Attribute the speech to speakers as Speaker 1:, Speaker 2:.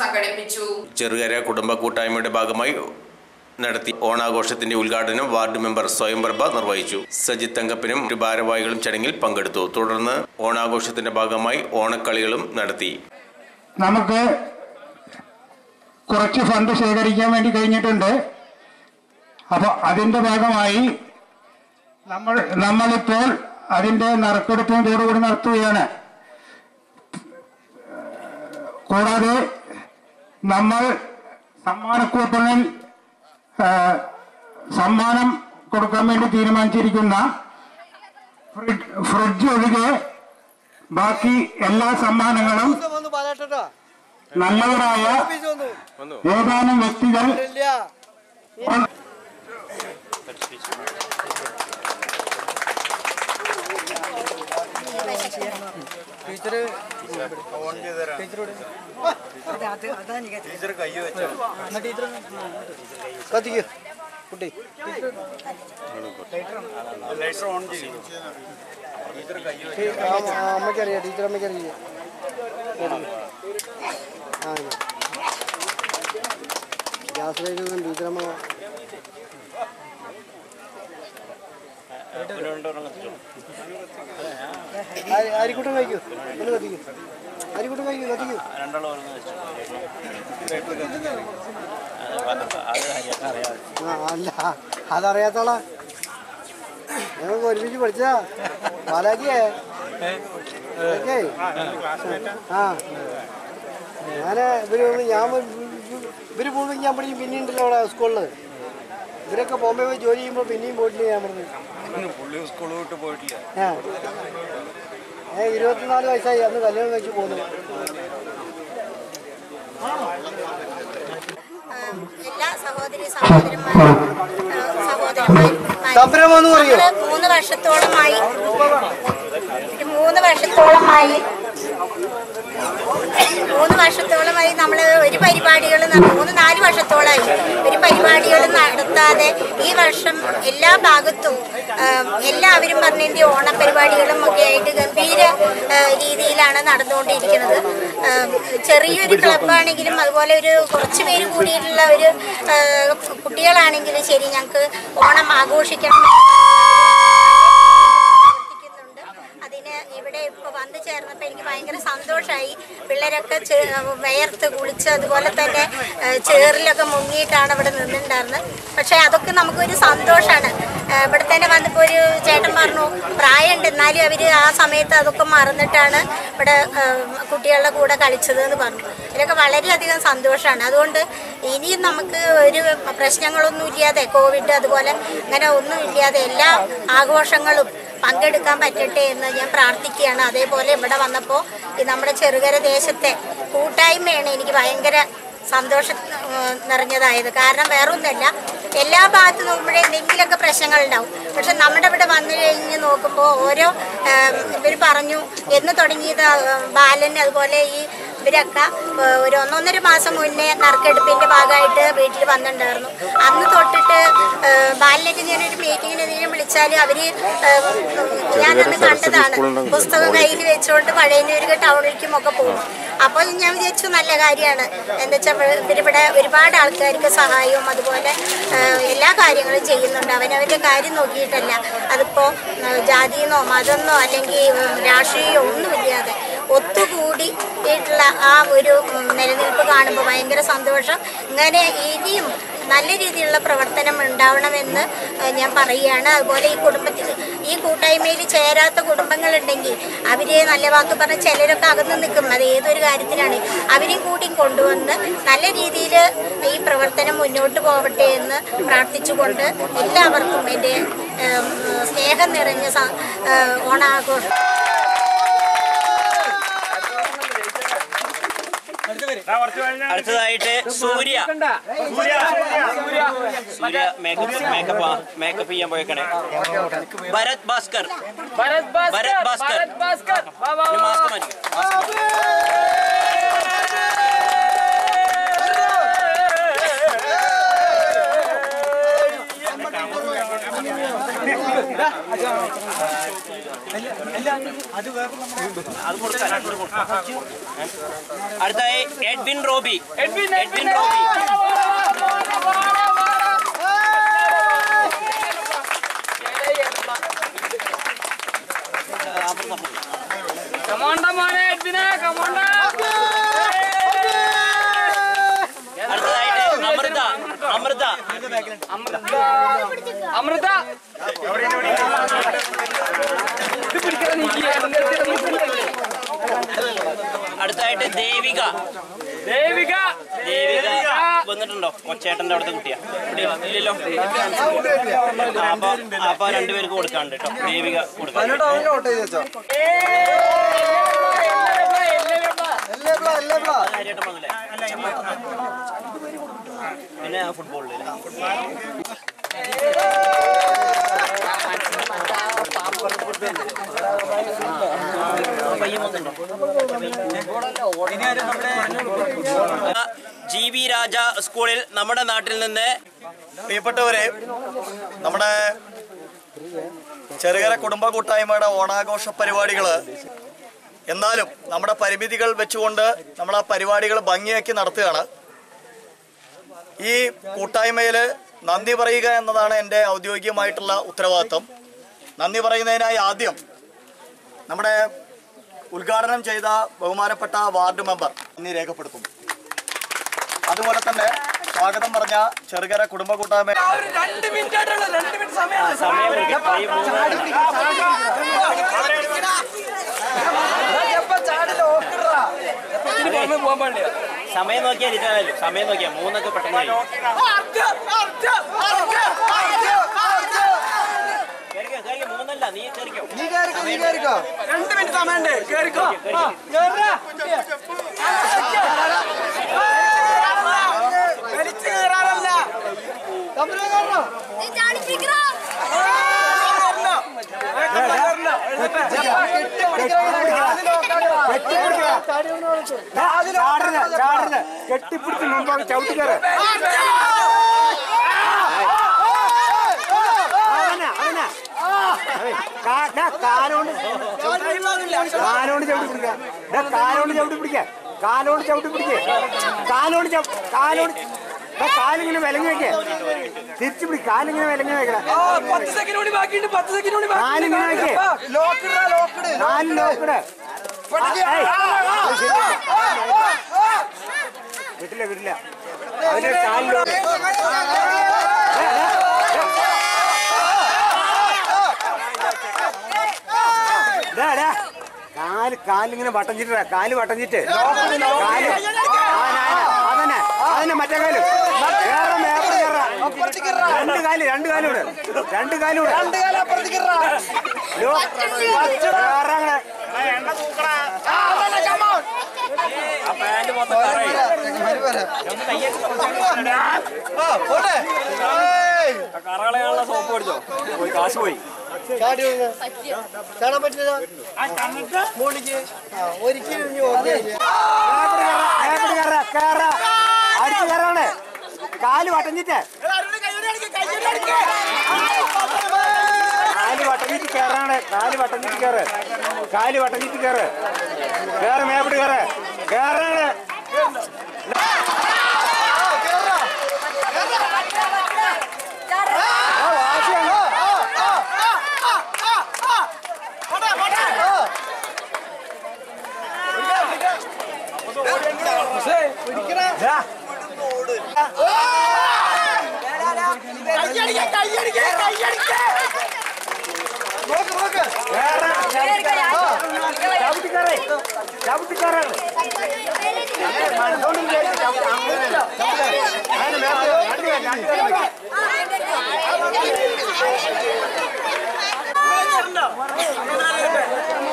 Speaker 1: സംഘടിപ്പിച്ചു
Speaker 2: ചെറുകര കുടുംബ കൂട്ടായ്മയുടെ ഭാഗമായി നടത്തി ഓണാഘോഷത്തിന്റെ ഉദ്ഘാടനം വാർഡ് മെമ്പർ സ്വയംപ്രഭ നിർവഹിച്ചു സജിത് തങ്കപ്പനും മറ്റു ഭാരവാഹികളും ചടങ്ങിൽ പങ്കെടുത്തു തുടർന്ന് ഓണാഘോഷത്തിന്റെ ഭാഗമായി ഓണക്കളികളും നടത്തി
Speaker 3: നമുക്ക് കുറച്ച് ഫണ്ട് ശേഖരിക്കാൻ വേണ്ടി കഴിഞ്ഞിട്ടുണ്ട് അപ്പോൾ അതിൻ്റെ ഭാഗമായി നമ്മൾ നമ്മളിപ്പോൾ അതിൻ്റെ നറുക്കെടുപ്പിനോടുകൂടി നടത്തുകയാണ് കൂടാതെ നമ്മൾ സമ്മാനക്കൂപ്പണിൽ ആ, സമ്മാനം കൊടുക്കാൻ വേണ്ടി തീരുമാനിച്ചിരിക്കുന്ന ഫ്രിഡ്ജ് ഫ്രിഡ്ജ് ഒഴികെ ബാക്കി എല്ലാ സമ്മാനങ്ങളും നല്ലവരായ ഏതാനും വ്യക്തികൾ
Speaker 4: കത്തിക്കോ കുട്ടി അമ്മയ്ക്കറിയാം ടീച്ചർ അമ്മയ്ക്കറിയാം ആ ഗ്യാസ് ലൈനൊന്നും ടീച്ചറമ്മ അരിക്കൂട്ടം കഴിക്കൂ ഒന്ന് കത്തിക്കൂ അരിക്കൂട്ടം കഴിക്കൂ കത്തിക്കൂ ആ അല്ല അതറിയാത്തോളാ ഞങ്ങൾക്ക് ഒരുമിച്ച് പഠിച്ചതാ പാലാക്കിയേ ഓക്കേ. ആ ഞാന് ഇവര് വന്ന് ഞാൻ വ- ഇവര് പോകുമ്പോൾ ഞാൻ പഠിക്കും പിന്നെയും ഉണ്ടല്ലോ അവിടെ സ്കൂളിൽ ഇവരൊക്കെ ബോംബെ പോയി ജോലി ചെയ്യുമ്പോൾ പിന്നെയും പോയിട്ടില്ല ഞാൻ പറഞ്ഞു
Speaker 5: സ്കൂൾ വിട്ട് പോയിട്ടില്ല
Speaker 4: ആ ഏ ഇരുപത്തിനാല് വയസ്സായി അന്ന് കല്യാണം കഴിച്ച് പോന്നു
Speaker 6: എല്ലാ സഹോദരി സഹോദരന്മാരും സഹോദരന്മാരും
Speaker 4: സംരംഭം എന്ന് പറയോ?
Speaker 6: നമ്മള് മൂന്ന് വർഷത്തോളമായി ഒരു മൂന്ന് വർഷത്തോളമായി മൂന്ന് വർഷത്തോളമായി നമ്മൾ ഒരു പരിപാടികൾ മൂന്ന് നാല് വർഷത്തോളമായി ഒരു പരിപാടികൾ നടത്താതെ ഈ വർഷം എല്ലാ ഭാഗത്തും ആ, എല്ലാവരും പറഞ്ഞതിൻ്റെ ഓണപരിപാടികളും ഒക്കെ ആയിട്ട് ഗംഭീര ആ, രീതിയിലാണ് നടന്നുകൊണ്ടിരിക്കുന്നത് ആ, ചെറിയൊരു ക്ലബ്ബാണെങ്കിലും അതുപോലെ ഒരു കുറച്ച് പേര് കൂടിയിട്ടുള്ള ഒരു ആ, കുട്ടികളാണെങ്കിലും ശരി ഞങ്ങൾക്ക് ഓണം ആഘോഷിക്കണം പ്രവർത്തിക്കുന്നുണ്ട്. അതിന് ഇവിടെ ഇപ്പോൾ വന്നു ചേർന്നപ്പോൾ എനിക്ക് ഭയങ്കര സന്തോഷമായി പിള്ളേരൊക്കെ ചേ- വിയർത്ത് കുളിച്ച് അതുപോലെ തന്നെ ആ, ചേറിലൊക്കെ മുങ്ങിയിട്ടാണ് ഇവിടെ നിന്നിട്ടുണ്ടായിരുന്നത് പക്ഷേ അതൊക്കെ നമുക്കൊരു സന്തോഷമാണ് ഇവിടെ തന്നെ വന്നപ്പോൾ ഒരു ചേട്ടൻ പറഞ്ഞു പ്രായമുണ്ട് എന്നാലും അവർ ആ സമയത്ത് അതൊക്കെ മറന്നിട്ടാണ് ഇവിടെ ആ, കുട്ടികളുടെ കൂടെ കളിച്ചത് എന്ന് പറഞ്ഞു ഇതൊക്കെ വളരെയധികം സന്തോഷമാണ് അതുകൊണ്ട് ഇനിയും നമുക്ക് ഒരു പ്രശ്നങ്ങളൊന്നും ഇല്ലാതെ കോവിഡ് അതുപോലെ അങ്ങനെ ഒന്നും ഇല്ലാതെ എല്ലാ ആഘോഷങ്ങളും പങ്കെടുക്കാൻ പറ്റട്ടെ എന്ന് ഞാൻ പ്രാർത്ഥിക്കുകയാണ് അതേപോലെ ഇവിടെ വന്നപ്പോൾ ഈ നമ്മുടെ ചെറുകര ദേശത്തെ കൂട്ടായ്മയാണ് എനിക്ക് ഭയങ്കര സന്തോഷം ഏഹ്, നിറഞ്ഞതായത് കാരണം വേറെ ഒന്നുമല്ല എല്ലാ ഭാഗത്ത് നോക്കുമ്പോഴേ എന്തെങ്കിലുമൊക്കെ പ്രശ്നങ്ങളുണ്ടാവും പക്ഷെ നമ്മുടെ ഇവിടെ വന്നു കഴിഞ്ഞ് നോക്കുമ്പോൾ ഓരോ ഇവർ പറഞ്ഞു എന്ന് തുടങ്ങിയത് ബാലൻ അതുപോലെ ഈ ഇവരൊക്കെ ഏഹ്, ഒരു ഒന്നൊന്നര മാസം മുന്നേ നറുക്കെടുപ്പിന്റെ ഭാഗമായിട്ട് വീട്ടിൽ വന്നിട്ടുണ്ടായിരുന്നു അന്ന് തൊട്ടിട്ട് ഏഹ്, ബാലിനൊക്കെ ഞാനൊരു മീറ്റിങ്ങിന് എന്തെങ്കിലും വിളിച്ചാൽ അവര് ഏഹ്, ഞാനന്ന് കണ്ടതാണ് പുസ്തകം കയ്യിൽ വെച്ചുകൊണ്ട് പഴയനൂര് ടൗണിലേക്കും ഒക്കെ പോകും അപ്പോൾ ഞാൻ വിചാരിച്ചു നല്ല കാര്യമാണ് എന്താ വെച്ചാൽ ഇവരിവിടെ ഒരുപാട് ആൾക്കാർക്ക് സഹായവും അതുപോലെ ഏഹ്, എല്ലാ കാര്യങ്ങളും ചെയ്യുന്നുണ്ട് അവനവൻ്റെ കാര്യം നോക്കിയിട്ടല്ല അതിപ്പോൾ ജാതിയെന്നോ മതമെന്നോ അല്ലെങ്കിൽ ഉം, രാഷ്ട്രീയമോ ഒന്നുമില്ലാതെ ഒത്തുകൂടി യിട്ടുള്ള ആ ഒരു ഉം, നിലനിൽപ്പ് കാണുമ്പോൾ ഭയങ്കര സന്തോഷം ഇങ്ങനെ ഇനിയും നല്ല രീതിയിലുള്ള പ്രവർത്തനം ഉണ്ടാവണമെന്ന് ഏഹ്, ഞാൻ പറയുകയാണ് അതുപോലെ ഈ കുടുംബത്തിൽ ഈ കൂട്ടായ്മയിൽ ചേരാത്ത കുടുംബങ്ങളുണ്ടെങ്കിൽ അവരെ നല്ല വാക്ക് പറഞ്ഞ ചിലരൊക്കെ അകന്നു നിൽക്കും അത് ഏതൊരു കാര്യത്തിലാണ് അവരെയും കൂടി കൊണ്ടുവന്ന് നല്ല രീതിയിൽ ഈ പ്രവർത്തനം മുന്നോട്ട് പോവട്ടെ എന്ന് പ്രാർത്ഥിച്ചുകൊണ്ട് എല്ലാവർക്കും എൻ്റെ ഏഹ്, സ്നേഹം നിറഞ്ഞ സ- ഏഹ്, ഓണാഘോഷം
Speaker 7: അടുത്തതായിട്ട് Surya Surya makeup makeup makeup ചെയ്യാൻ പോയേക്കണേ ഭരത് ഭാസ്കർ ഭരത് ഭാസ്കർ ഇനി മാസ്ക് മാറ്റി മാസ്ക് അടുത്തായി എഡ്വിൻ റോബി എഡ്വിൻ റോബി അടുത്തതായിട്ട് അമൃത അമൃത
Speaker 1: അമൃത
Speaker 7: അടുത്തതായിട്ട് ദേവിക
Speaker 1: ദേവിക
Speaker 7: ദേവിക വന്നിട്ടുണ്ടോ കൊച്ചേട്ടന്റെ അവിടുത്തെ കുട്ടിയാ ഇവിടെ ഇല്ലല്ലോ ആ, അപ്പൊ അപ്പൊ രണ്ടുപേർക്ക് കൊടുക്കാണ്ട് കേട്ടോ ദേവിക കൊടുക്കാം ഹരിയേട്ടൻ വന്നില്ലേ പിന്നെ ഫുട്ബോളിൽ പയ്യൻ വന്നിട്ടുണ്ടോ ജി വി രാജ സ്കൂളിൽ നമ്മുടെ നാട്ടിൽ നിന്ന്
Speaker 5: പ്രിയപ്പെട്ടവരെ നമ്മുടെ ചെറുകര കുടുംബ കൂട്ടായ്മയുടെ ഓണാഘോഷ പരിപാടികൾ എന്നാലും നമ്മുടെ പരിമിതികൾ വെച്ചുകൊണ്ട് നമ്മൾ ആ പരിപാടികൾ ഭംഗിയാക്കി നടത്തുകയാണ് ഈ കൂട്ടായ്മയിൽ നന്ദി പറയുക എന്നതാണ് എൻ്റെ ഔദ്യോഗികമായിട്ടുള്ള ഉത്തരവാദിത്വം നന്ദി പറയുന്നതിനായി ആദ്യം നമ്മുടെ ഉദ്ഘാടനം ചെയ്ത ബഹുമാനപ്പെട്ട വാർഡ് മെമ്പർ നന്ദി രേഖപ്പെടുത്തുന്നു അതുപോലെ തന്നെ സ്വാഗതം പറഞ്ഞ ചെറുകര കുടുംബ കൂട്ടായ്മ
Speaker 7: സമയം എടുക്കും. ഈ മൂന്ന്
Speaker 1: പോകാൻ പാടില്ല
Speaker 7: സമയം നോക്കിയാൽ ഇതാണല്ലോ സമയം നോക്കിയാൽ മൂന്നൊക്കെ പെട്ടെന്ന് കഴിയും കേറിക്കോ, കേറിക്കോ, മൂന്നല്ല നീ കേറിക്കോ
Speaker 4: നീ കേറിക്കോ നീ കേറിക്കോ
Speaker 1: രണ്ട് മിനിറ്റ് സമയമുണ്ട് കേറിക്കോ വലിച്ചു കയറാനല്ല
Speaker 4: തമ്പുരാൻ കേറണോ
Speaker 3: കെട്ടിപ്പിടിച്ച് മുമ്പോട്ട് ചവിട്ടിക്കയറ് കാലോണ്ട് കാലോണ്ട് ചവിട്ടി പിടിക്കുക ദാ കാലോണ്ട് ചവിട്ടി പിടിക്കുക കാലോണ്ട് ചവിട്ടി പിടിക്കുക കാലോണ്ട് ചവി- കാലോണ്ട് ദാ കാലിങ്ങനെ വിലങ്ങി വെക്കേ തിരിച്ചു പിടി കാലിങ്ങനെ വിലങ്ങി വെക്കണേ
Speaker 1: പത്ത് സെക്കൻഡ് കൂടി ബാക്കിയുണ്ട് പത്ത് സെക്കൻഡ് കൂടി
Speaker 3: കാലിങ്ങനെ വെക്കേ
Speaker 4: ലോക്കിടാ ലോക്കിട്
Speaker 3: കാലിൽ നോക്കണേ വിട്ടില്ല വിട്ടില്ല അവന്റെ കാലിൽ കാല് കാലിങ്ങനെ വട്ടം ചിട്ടാ കാല് വട്ടം ചിട്ട് കാല് ആ, ആ, ആ, അതന്നെ അതന്നെ മറ്റേ കാല് കേറാ മേപ്പർ കേറാ രണ്ട് കാല് രണ്ട് കാലൂടെ രണ്ട് കാലൂടെ
Speaker 4: രണ്ട് കാലം അപ്പുറത്തേക്ക് ഇറ.
Speaker 3: ലോ, കേറാ അങ്ങനെ.
Speaker 7: ആ പാന്റ് മൊത്തം കറയായി.
Speaker 4: വരും, വരും.
Speaker 7: ആ കറകളയാനുള്ള സോപ്പ് മേടിച്ചോ പോയി കാശ് പോയി
Speaker 4: ചാടി വീഴുക. ചാടാൻ പറ്റില്ല മോളിക്ക് ആ ഒരിക്കലും ഇനി ഓർമ്മയില്ല.
Speaker 3: മേപ്പർ കേറാ, കേറാ. അടിച്ച് കേറാണ് കാല് വട്ടഞ്ഞിട്ട് കാല് വട്ടഞ്ഞിട്ട് കേറാണ് കാല് വട്ടഞ്ഞിട്ട് കേറ് കാല് വട്ടഞ്ഞിട്ട് കേറ് കേറ് മേപ്പിട്ട് കേറ് കേറാണ് ആ, വാശിയാണ്. ദാ. കേറാ. ചവിട്ടി കേറ്. ചവിട്ടി കേറ്. മനസ്സോണ്ട് വിചാരിച്ച് ചവിട്ടി. അങ്ങനെയല്ല. അതിന് മേപ്പിട്ട് രണ്ട് കാല്, രണ്ട് കാല് വെക്ക്.
Speaker 6: ആ